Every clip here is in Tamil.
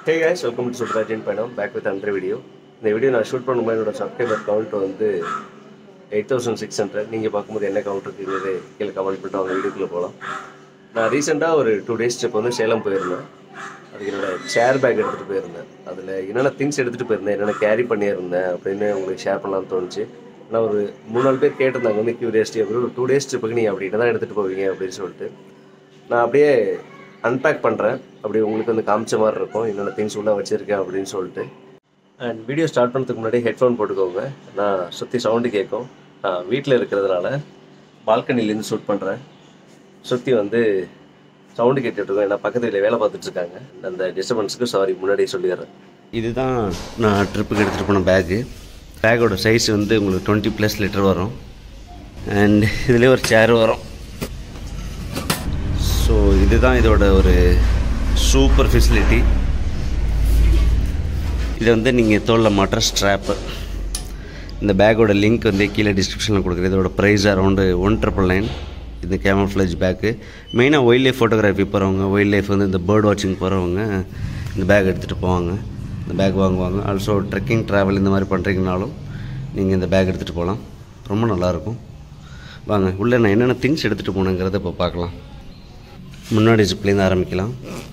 ஹே guys வெல்கம் டு சுப்ராஜின் பயணம் பேக் வித் அண்டர் வீடியோ இந்த வீடியோ நான் ஷூட் பண்ணும்போது என்னோட சப்ஸ்கிரைபர் கவுண்ட் வந்து எயிட் தௌசண்ட் சிக்ஸ் ஹண்ட்ரட் நீங்கள் பார்க்கும்போது என்ன கவுண்ட் இருக்குங்கிறது கீழே கமெண்ட் பண்ணிட்டு அவங்க வீடியோக்குள்ளே போகலாம் நான் ரீசெண்டாக ஒரு டூ டேஸ் ட்ரிப் வந்து சேலம் போயிருந்தேன் அதுக்கு என்னோட சேர் பேக் எடுத்துகிட்டு போயிருந்தேன் அதில் என்னென்ன திங்ஸ் எடுத்துகிட்டு போயிருந்தேன் என்னென்ன கேரி பண்ணியிருந்தேன் அப்படின்னு உங்களுக்கு ஷேர் பண்ணலாம்னு தோணுச்சு ஆனால் ஒரு மூணு நாலு பேர் கேட்டிருந்தாங்க வந்து கியூரியாசிட்டி அப்படி ஒரு டூ டேஸ் ட்ரிப்புக்கு நீங்கள் அப்படி தான் எடுத்துகிட்டு போவீங்க அப்படின்னு சொல்லிட்டு நான் அப்படியே அன்பேக் பண்ணுறேன் அப்படி உங்களுக்கு வந்து காமிச்ச மாதிரி இருக்கும் என்னென்ன திங்ஸ் உள்ளே வச்சுருக்கேன் அப்படின்னு சொல்லிட்டு அண்ட் வீடியோ ஸ்டார்ட் பண்ணுறதுக்கு முன்னாடி ஹெட்ஃபோன் போட்டுக்கோங்க நான் சுற்றி சவுண்டு கேட்கும் நான் வீட்டில் இருக்கிறதுனால பால்கனிலேருந்து ஷூட் பண்ணுறேன் சுற்றி வந்து சவுண்டு கேட்டுட்ருக்கோம் ஏன்னா பக்கத்து வீட்டில் வேலை பார்த்துட்டு இருக்காங்க அந்த டிஸ்டர்பன்ஸுக்கு சாரி முன்னாடியே சொல்லிடுறேன் இதுதான் நான் ட்ரிப்புக்கு எடுத்துகிட்டு போன பேக்கு பேக்கோட சைஸ் வந்து உங்களுக்கு டுவெண்ட்டி ப்ளஸ் லிட்டர் வரும் அண்ட் இதுலேயே ஒரு சேர் வரும் ஸோ இதுதான் இதோட ஒரு சூப்பர் ஃபெசிலிட்டி இது வந்து நீங்கள் தோளில் மாட்டுற ஸ்ட்ராப்பு இந்த பேக்கோட லிங்க் வந்து கீழே டிஸ்கிரிப்ஷனில் கொடுக்குறேன் இதோட price around one triple nine இந்த கேமஃப்ளேஜ் பேக்கு மெயினாக ஒயில்ட் லைஃப் ஃபோட்டோகிராஃபி போகிறவங்க ஒயில்ட் லைஃப் வந்து இந்த பேர்ட் வாட்சிங் போகிறவங்க இந்த பேக் எடுத்துகிட்டு போவாங்க இந்த பேக் வாங்குவாங்க ஆல்சோ ட்ரெக்கிங் ட்ராவல் இந்த மாதிரி பண்ணுறீங்கனாலும் நீங்கள் இந்த பேக் எடுத்துகிட்டு போகலாம் ரொம்ப நல்லாயிருக்கும் வாங்க உள்ளே நான் என்னென்ன திங்ஸ் எடுத்துகிட்டு போனேங்கிறத இப்போ பார்க்கலாம் முன்னாடி ஜிப்லேருந்து ஆரம்பிக்கலாம்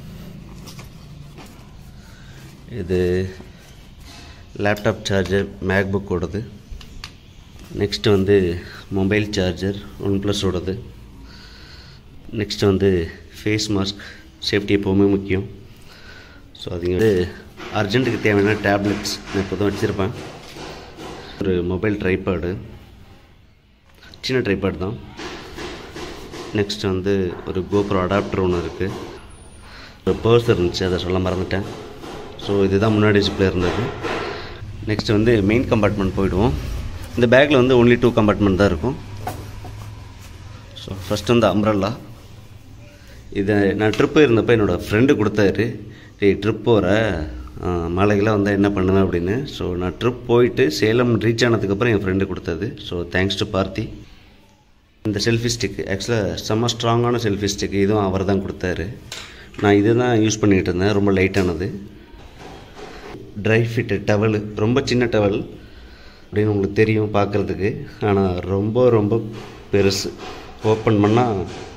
இது லேப்டாப் சார்ஜர் மேக்புக்கோடது நெக்ஸ்ட்டு வந்து மொபைல் சார்ஜர் ஒன் ப்ளஸோடது நெக்ஸ்ட் வந்து ஃபேஸ் மாஸ்க் சேஃப்டி எப்போவுமே முக்கியம் ஸோ அது வந்து அர்ஜென்ட்டுக்கு தேவையான டேப்லெட்ஸ் நான் இப்போ தான் வச்சுருப்பேன் ஒரு மொபைல் ட்ரைபேடு சின்ன ட்ரைபேட் தான் நெக்ஸ்ட் வந்து ஒரு கோப்ரோ அடாப்டர் ஒன்று இருக்குது ஒரு பர்ஸ் இருந்துச்சு அதை சொல்ல மறந்துட்டேன் ஸோ இதுதான் முன்னாடி ஜிப்பில் இருந்தது நெக்ஸ்ட் வந்து மெயின் கம்பார்ட்மெண்ட் போயிடுவோம் இந்த பேக்கில் வந்து ஒன்லி டூ கம்பார்ட்மெண்ட் தான் இருக்கும் ஸோ ஃபஸ்ட் வந்து அம்ரல்லா இதை நான் ட்ரிப்பு இருந்தப்போ என்னோடய ஃப்ரெண்டு கொடுத்தாரு டேய் ட்ரிப் போகிற மலைக்கெல்லாம் வந்தால் என்ன பண்ணுவேன் அப்படின்னு ஸோ நான் ட்ரிப் போயிட்டு சேலம் ரீச் ஆனதுக்கப்புறம் என் ஃப்ரெண்டு கொடுத்தது ஸோ தேங்க்ஸ் டு பார்த்தி இந்த செல்ஃபி ஸ்டிக் ஆக்சுவலாக செம்ம ஸ்ட்ராங்கான செல்ஃபி ஸ்டிக் இதுவும் அவர் தான் கொடுத்தாரு நான் இது தான் யூஸ் பண்ணிகிட்டு இருந்தேன் ரொம்ப லைட்டானது ட்ரை ஃபிட்டு டவல் ரொம்ப சின்ன டவல் அப்படின்னு உங்களுக்கு தெரியும் பார்க்குறதுக்கு ஆனால் ரொம்ப ரொம்ப பெருசு ஓப்பன் பண்ணால்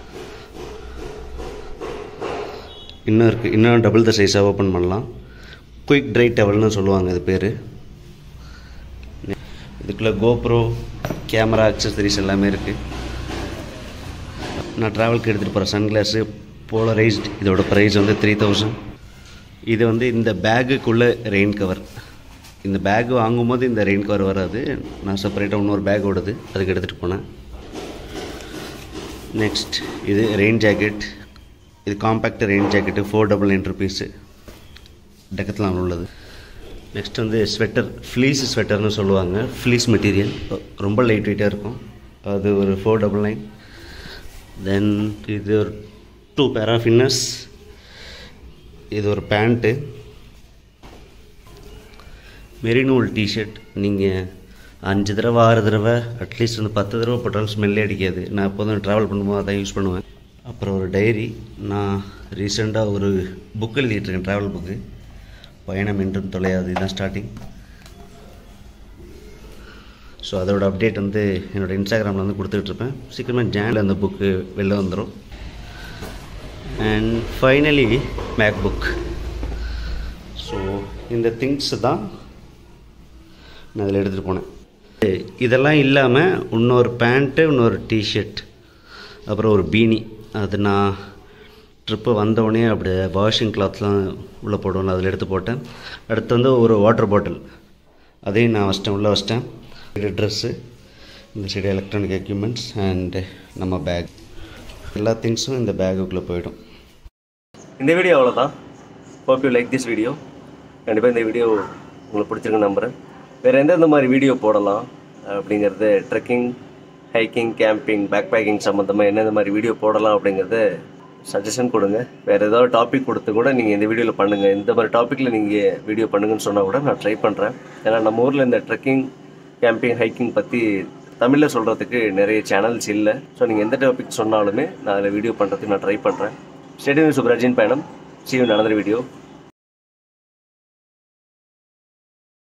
இன்னும் இருக்குது இன்னும் டபுள் த சைஸாக ஓப்பன் பண்ணலாம் குயிக் ட்ரை டவல்னு சொல்லுவாங்க இது பேர் இதுக்குள்ளே கோப்ரோ கேமரா அக்சசரிஸ் எல்லாமே இருக்குது நான் ட்ராவலுக்கு எடுத்துகிட்டு போகிற சன்கிளாஸு போலரைஸ்ட் இதோட ப்ரைஸ் வந்து த்ரீ தௌசண்ட் இது வந்து இந்த பேக்குக்குள்ளே ரெயின் கவர் இந்த பேக் வாங்கும்போது இந்த ரெயின் கவர் வராது நான் செப்பரேட்டாக இன்னொரு பேக் ஓடுது அதுக்கு எடுத்துகிட்டு போனேன் நெக்ஸ்ட் இது ரெயின் ஜாக்கெட் இது compact rain jacket four double nine rupees டெக்கத்தில் உள்ளது நெக்ஸ்ட் வந்து ஸ்வெட்டர் ஃப்ளீஸ் ஸ்வெட்டர்னு சொல்லுவாங்க ஃப்ளீஸ் மெட்டீரியல் ரொம்ப லைட் வெயிட்டாக இருக்கும் அது ஒரு ஃபோர் டபுள் நைன் தென் இது ஒரு டூ பேர் ஆஃப் இன்னர்ஸ் இது ஒரு பேண்ட்டு மெரினூல் டிஷர்ட் நீங்கள் அஞ்சு தடவை ஆறு தடவை அட்லீஸ்ட் வந்து பத்து தடவை போட்டாலும் ஸ்மெல்லே அடிக்காது நான் எப்போதும் ட்ராவல் பண்ணும்போது அதான் யூஸ் பண்ணுவேன் அப்புறம் ஒரு டைரி நான் ரீசெண்டாக ஒரு புக் எழுதிட்டுருக்கேன் ட்ராவல் புக்கு பயணம் என்றும் தொலையாது இதுதான் ஸ்டார்டிங் ஸோ அதோட அப்டேட் வந்து என்னோடய இன்ஸ்டாகிராமில் வந்து கொடுத்துட்ருப்பேன் சீக்கிரமாக ஜேனில் அந்த புக்கு வெளில வந்துடும் and finally MacBook so இந்த திங்ஸ் தான் நான் அதில் எடுத்துகிட்டு போனேன் இதெல்லாம் இல்லாமல் இன்னொரு பேண்ட்டு இன்னொரு டிஷர்ட் அப்புறம் ஒரு பீனி அது நான் ட்ரிப்பு வந்தோடனே அப்படி வாஷிங் கிளாத்லாம் உள்ளே போடுவோம்ல அதில் எடுத்து போட்டேன் அடுத்து வந்து ஒரு வாட்டர் பாட்டில் அதையும் நான் வச்சிட்டேன் உள்ளே வச்சிட்டேன் இது ட்ரெஸ்ஸு இந்த சைடு எலக்ட்ரானிக் எக்யூப்மெண்ட்ஸ் அண்டு நம்ம பேக் எல்லா திங்ஸும் இந்த பேக்குக்குள்ளே போயிடும் இந்த வீடியோ அவ்வளோதான் hope you like this video கண்டிப்பாக இந்த வீடியோ உங்களுக்கு பிடிச்சிருக்குன்னு நம்புகிறேன் வேறு எந்தெந்த மாதிரி வீடியோ போடலாம் அப்படிங்கிறது trekking hiking camping backpacking சம்மந்தமாக எந்தெந்த மாதிரி வீடியோ போடலாம் அப்படிங்கிறத சஜஷன் கொடுங்க வேறு ஏதாவது டாபிக் கொடுத்து கூட நீங்கள் இந்த வீடியோவில் பண்ணுங்கள் இந்த மாதிரி டாப்பிக்கில் நீங்கள் வீடியோ பண்ணுங்கன்னு சொன்னால் கூட நான் ட்ரை பண்ணுறேன் ஏன்னா நம்ம ஊரில் இந்த ட்ரெக்கிங் கேம்பிங் ஹைக்கிங் பற்றி தமிழில் சொல்கிறதுக்கு நிறைய சேனல்ஸ் இல்லை ஸோ நீங்கள் எந்த டாபிக் சொன்னாலுமே நான் அதில் வீடியோ பண்ணுறதுக்கு நான் ட்ரை பண்ணுறேன் ஸ்டேடியம் சுப்ராஜின் பயணம் சி யூ நடந்த வீடியோ